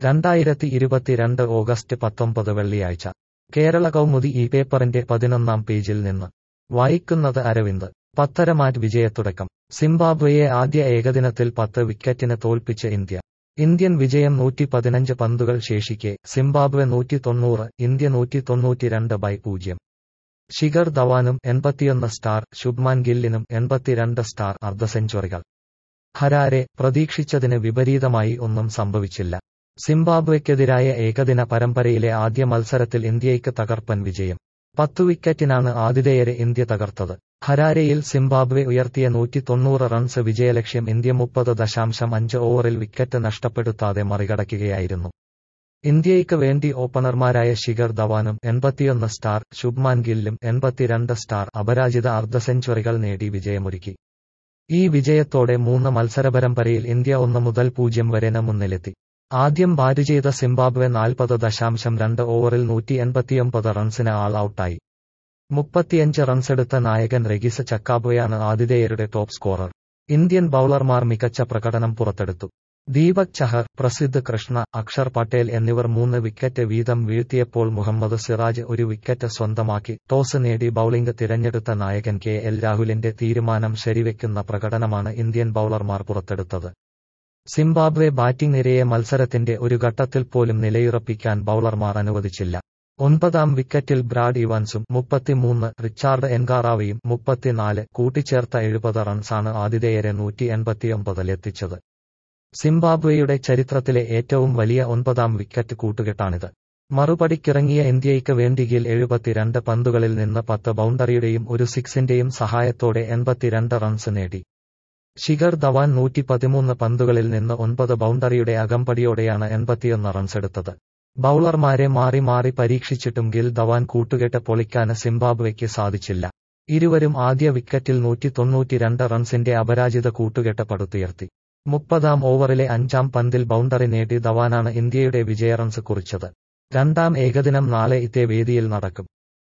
രണ്ടായിരത്തി ഇരുപത്തിരണ്ട് ഓഗസ്റ്റ് പത്തൊമ്പത് വെള്ളിയാഴ്ച കേരള കൗമുദി ഈ പേപ്പറിന്റെ പതിനൊന്നാം പേജിൽ നിന്ന് വായിക്കുന്നത് അരവിന്ദ് പത്തരമാറ്റ് വിജയത്തുടക്കം സിംബാബ്വെയെ ആദ്യ ഏകദിനത്തിൽ പത്ത് വിക്കറ്റിന് തോൽപ്പിച്ച് ഇന്ത്യ ഇന്ത്യൻ വിജയം നൂറ്റി പതിനഞ്ച് പന്തുകൾ ശേഷിക്കെ സിംബാബ്വെ നൂറ്റി തൊണ്ണൂറ് ഇന്ത്യ നൂറ്റി തൊണ്ണൂറ്റിരണ്ട് ബൈ പൂജ്യം ശിഖർ ധവാനും എൺപത്തിയൊന്ന് സ്റ്റാർ ശുഭ്മാൻ ഗില്ലിനും എൺപത്തിരണ്ട് സ്റ്റാർ അർദ്ധ സെഞ്ചുറികൾ ഹരാരെ പ്രതീക്ഷിച്ചതിന് വിപരീതമായി ഒന്നും സംഭവിച്ചില്ല സിംബാബ്വെക്കെതിരായ ഏകദിന പരമ്പരയിലെ ആദ്യ മത്സരത്തിൽ ഇന്ത്യയ്ക്ക് തകർപ്പൻ വിജയം പത്തു വിക്കറ്റിനാണ് ആതിഥേയരെ ഇന്ത്യ തകർത്തത് ഹരാരെയിൽ സിംബാബ്വെ ഉയർത്തിയ നൂറ്റി തൊണ്ണൂറ് റൺസ് വിജയലക്ഷ്യം ഇന്ത്യ മുപ്പത് ദശാംശം അഞ്ച് ഓവറിൽ വിക്കറ്റ് നഷ്ടപ്പെടുത്താതെ മറികടക്കുകയായിരുന്നു ഇന്ത്യയ്ക്ക് വേണ്ടി ഓപ്പണർമാരായ ശിഖർ ധവാനും എൺപത്തിയൊന്ന് സ്റ്റാർ ശുഭ്മാൻ ഗില്ലും എൺപത്തിരണ്ട് സ്റ്റാർ അപരാജിത അർദ്ധ സെഞ്ചുറികൾ നേടി വിജയമൊരുക്കി ഈ വിജയത്തോടെ മൂന്ന് മത്സരപരമ്പരയിൽ ഇന്ത്യ ഒന്ന് മുതൽ പൂജ്യം വരെ മുന്നിലെത്തി ആദ്യം ബാറ്റ് ചെയ്ത സിംബാബ്വെ നാൽപ്പത് ദശാംശം രണ്ട് ഓവറിൽ നൂറ്റി എൺപത്തിയൊമ്പത് റൺസിന് ആൾ ഔട്ടായി മുപ്പത്തിയഞ്ച് റൺസെടുത്ത നായകൻ റെഗിസ ചക്കാബോയാണ് ആതിഥേയരുടെ ടോപ്പ് സ്കോറർ ഇന്ത്യൻ ബൌളർമാർ മികച്ച പ്രകടനം പുറത്തെടുത്തു ദീപക് ചഹർ പ്രസിദ്ധ് കൃഷ്ണ അക്ഷർ പട്ടേൽ എന്നിവർ മൂന്ന് വിക്കറ്റ് വീതം വീഴ്ത്തിയപ്പോൾ മുഹമ്മദ് സിറാജ് ഒരു വിക്കറ്റ് സ്വന്തമാക്കി ടോസ് നേടി ബൌളിംഗ് തിരഞ്ഞെടുത്ത നായകൻ കെ എൽ രാഹുലിന്റെ തീരുമാനം ശരിവെക്കുന്ന പ്രകടനമാണ് ഇന്ത്യൻ ബൌളർമാർ പുറത്തെടുത്തത് സിംബാബ്വെ ബാറ്റിംഗ് നിരയെ മത്സരത്തിന്റെ ഒരു ഘട്ടത്തിൽ പോലും നിലയുറപ്പിക്കാൻ ബൌളർമാർ അനുവദിച്ചില്ല ഒൻപതാം വിക്കറ്റിൽ ബ്രാഡ് ഇവാൻസും മുപ്പത്തിമൂന്ന് റിച്ചാർഡ് എൻകാറാവയും മുപ്പത്തിനാല് കൂട്ടിച്ചേർത്ത എഴുപത് റൺസാണ് ആതിഥേയരെ നൂറ്റി എൺപത്തിയൊമ്പതിലെത്തിച്ചത് സിംബാബ്വെയുടെ ചരിത്രത്തിലെ ഏറ്റവും വലിയ ഒൻപതാം വിക്കറ്റ് കൂട്ടുകെട്ടാണിത് മറുപടിക്കിറങ്ങിയ ഇന്ത്യയ്ക്ക് വേണ്ടി ഗിൽ എഴുപത്തിരണ്ട് പന്തുകളിൽ നിന്ന് പത്ത് ബൗണ്ടറിയുടെയും ഒരു സിക്സിന്റെയും സഹായത്തോടെ എൺപത്തിരണ്ട് റൺസ് നേടി ശിഖർ ധവാൻ നൂറ്റി പതിമൂന്ന് പന്തുകളിൽ നിന്ന് ഒൻപത് ബൗണ്ടറിയുടെ അകമ്പടിയോടെയാണ് എൺപത്തിയൊന്ന് റൺസെടുത്തത് ബൌളർമാരെ മാറി മാറി പരീക്ഷിച്ചിട്ടും ഗിൽ ധവാൻ കൂട്ടുകെട്ട് പൊളിക്കാന് സിംബാബ്വെയ്ക്ക് സാധിച്ചില്ല ഇരുവരും ആദ്യ വിക്കറ്റിൽ നൂറ്റി തൊണ്ണൂറ്റിരണ്ട് റൺസിന്റെ അപരാജിത കൂട്ടുകെട്ട് പടുത്തുയർത്തി മുപ്പതാം ഓവറിലെ അഞ്ചാം പന്തിൽ ബൗണ്ടറി നേടി ധവാനാണ് ഇന്ത്യയുടെ വിജയ റൺസ് കുറിച്ചത് രണ്ടാം ഏകദിനം നാളെ ഇതേ വേദിയിൽ നടക്കും